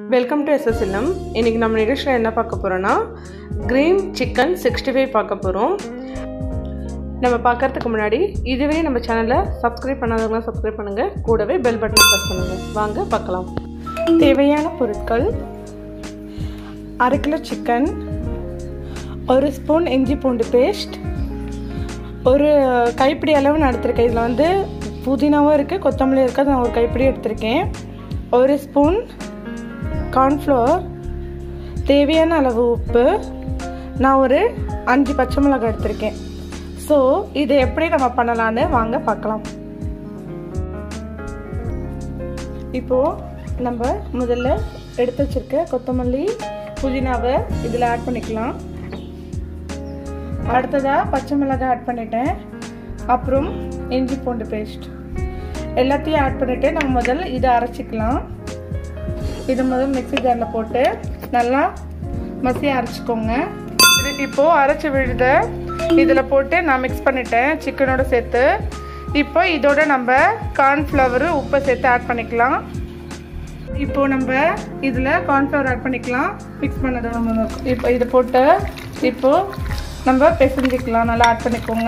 welcome to SS இல்லம் இன்றைக்கி நம்ம நிகழ்ச்சியில் என்ன பார்க்க போகிறோன்னா க்ரீன் சிக்கன் சிக்ஸ்டி ஃபைவ் பார்க்க போகிறோம் நம்ம பார்க்கறதுக்கு முன்னாடி இதுவே நம்ம சேனலை சப்ஸ்கிரைப் பண்ணாதவங்களாம் சப்ஸ்கிரைப் பண்ணுங்கள் கூடவே பெல் பட்டனை ப்ரெஸ் பண்ணுங்கள் வாங்க பார்க்கலாம் தேவையான பொருட்கள் அரை கிலோ சிக்கன் ஒரு ஸ்பூன் இஞ்சி பூண்டு பேஸ்ட் ஒரு கைப்பிடி அளவு நான் எடுத்திருக்கேன் இதில் வந்து புதினாவும் இருக்குது கொத்தமல்லி இருக்குது அது நான் ஒரு கைப்பிடி எடுத்திருக்கேன் ஒரு ஸ்பூன் கார்ன்ஃப்ளவர் தேவையான அளவு உப்பு நான் ஒரு அஞ்சு பச்சை மிளகாய் எடுத்திருக்கேன் ஸோ இதை எப்படி நம்ம பண்ணலான்னு வாங்க பார்க்கலாம் இப்போது நம்ம முதல்ல எடுத்து வச்சிருக்க கொத்தமல்லி புதினாவை இதில் ஆட் பண்ணிக்கலாம் அடுத்ததாக பச்சை மிளகாய் ஆட் பண்ணிட்டேன் அப்புறம் இஞ்சி பூண்டு பேஸ்ட் எல்லாத்தையும் ஆட் பண்ணிவிட்டு நம்ம முதல்ல இதை அரைச்சிக்கலாம் இது முதல் மிக்ஸி ஜாரில் போட்டு நல்லா மசியாக அரைச்சிக்கோங்க இது இப்போது அரைச்சி விழுத இதில் போட்டு நான் மிக்ஸ் பண்ணிட்டேன் சிக்கனோட சேர்த்து இப்போ இதோட நம்ம கார்ன்ஃப்ளவரு உப்பை சேர்த்து ஆட் பண்ணிக்கலாம் இப்போ நம்ம இதில் கார்ன்ஃப்ளவர் ஆட் பண்ணிக்கலாம் மிக்ஸ் பண்ணது நம்ம இப்போ இதை போட்டு இப்போ நம்ம பிசைஞ்சிக்கலாம் நல்லா ஆட் பண்ணிக்கோங்க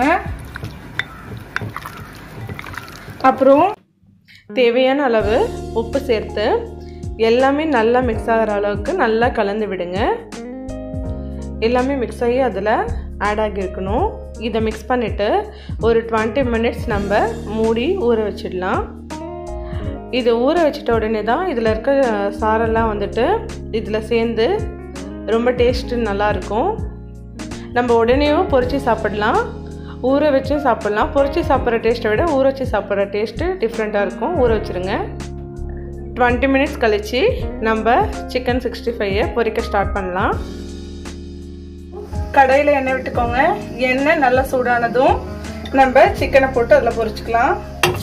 அப்புறம் தேவையான அளவு உப்பு சேர்த்து எல்லாமே நல்லா மிக்ஸ் ஆகிற அளவுக்கு நல்லா கலந்து விடுங்க எல்லாமே மிக்ஸ் ஆகி அதில் ஆட் ஆகியிருக்கணும் இதை மிக்ஸ் பண்ணிவிட்டு ஒரு டுவெண்ட்டி மினிட்ஸ் நம்ம மூடி ஊற வச்சிடலாம் இது ஊற வச்சிட்ட உடனே தான் இதில் இருக்க சாரெல்லாம் வந்துட்டு இதில் சேர்ந்து ரொம்ப டேஸ்ட்டு நல்லாயிருக்கும் நம்ம உடனேயும் பொரித்து சாப்பிடலாம் ஊற வச்சும் சாப்பிட்லாம் பொரித்து சாப்பிட்ற டேஸ்ட்டை விட ஊற வச்சு சாப்பிட்ற டேஸ்ட்டு டிஃப்ரெண்ட்டாக இருக்கும் ஊற வச்சுருங்க டுவெண்ட்டி மினிட்ஸ் கழித்து நம்ம சிக்கன் சிக்ஸ்டி ஃபைவை பொரிக்க ஸ்டார்ட் பண்ணலாம் கடையில் எண்ணெய் விட்டுக்கோங்க எண்ணெய் நல்லா சூடானதும் நம்ம சிக்கனை போட்டு அதில் பொரிச்சுக்கலாம்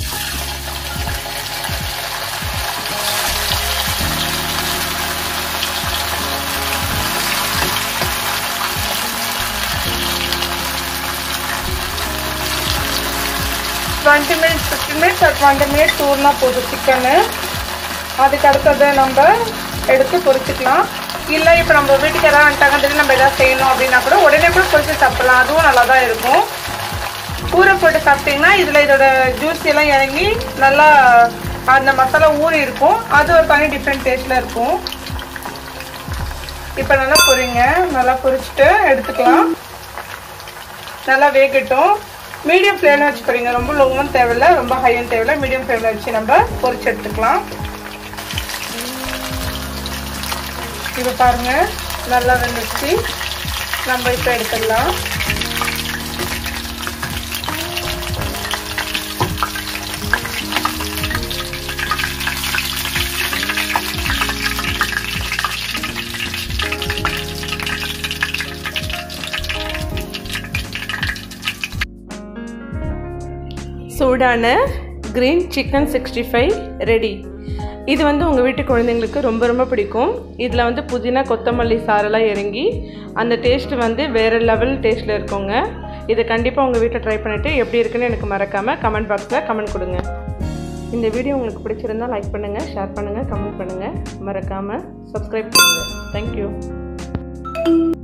டுவெண்ட்டி மினிட்ஸ் ஃபிஃப்டின் மினிட்ஸ் ஒரு டுவெண்ட்டி மினிட்ஸ் ஊறினா போதும் சிக்கனு அதுக்கு அடுத்ததை நம்ம எடுத்து பொரிச்சுக்கலாம் இல்லை இப்போ நம்ம வீட்டுக்கு எதாவது வந்துட்டாங்க திடீர்னு நம்ம எதாவது செய்யணும் அப்படின்னா கூட உடனே கூட பொரிச்சு சாப்பிடலாம் அதுவும் நல்லா தான் இருக்கும் ஊற போட்டு சாப்பிட்டீங்கன்னா இதில் இதோட ஜூஸ் எல்லாம் இறங்கி நல்லா அந்த மசாலா ஊறி இருக்கும் அது ஒரு தனி டிஃப்ரெண்ட் டேஸ்ட்டில் இருக்கும் இப்போ நல்லா பொரிங்க நல்லா பொரிச்சுட்டு எடுத்துக்கலாம் நல்லா வேகட்டும் மீடியம் ஃப்ளேமில் வச்சு பொரிங்க ரொம்ப லோவும் தேவையில்லை ரொம்ப ஹையும் தேவையில்லை மீடியம் ஃப்ளேமில் வச்சு நம்ம பொரிச்சு எடுத்துக்கலாம் இப்போ பாருங்க நல்லா வெந்துச்சு நம்ம இப்போ எடுத்துடலாம் சூடான green chicken sixty five ready இது வந்து உங்கள் வீட்டு குழந்தைங்களுக்கு ரொம்ப ரொம்ப பிடிக்கும் இதில் வந்து புதினா கொத்தமல்லி சாரெல்லாம் இறங்கி அந்த டேஸ்ட்டு வந்து வேறு லெவல் டேஸ்ட்டில் இருக்குங்க இதை கண்டிப்பாக உங்கள் வீட்டில் ட்ரை பண்ணிவிட்டு எப்படி இருக்குன்னு எனக்கு மறக்காமல் கமெண்ட் பாக்ஸில் கமெண்ட் கொடுங்க இந்த வீடியோ உங்களுக்கு பிடிச்சிருந்தால் லைக் பண்ணுங்கள் ஷேர் பண்ணுங்கள் கமெண்ட் பண்ணுங்கள் மறக்காமல் சப்ஸ்கிரைப் பண்ணுங்கள் தேங்க்யூ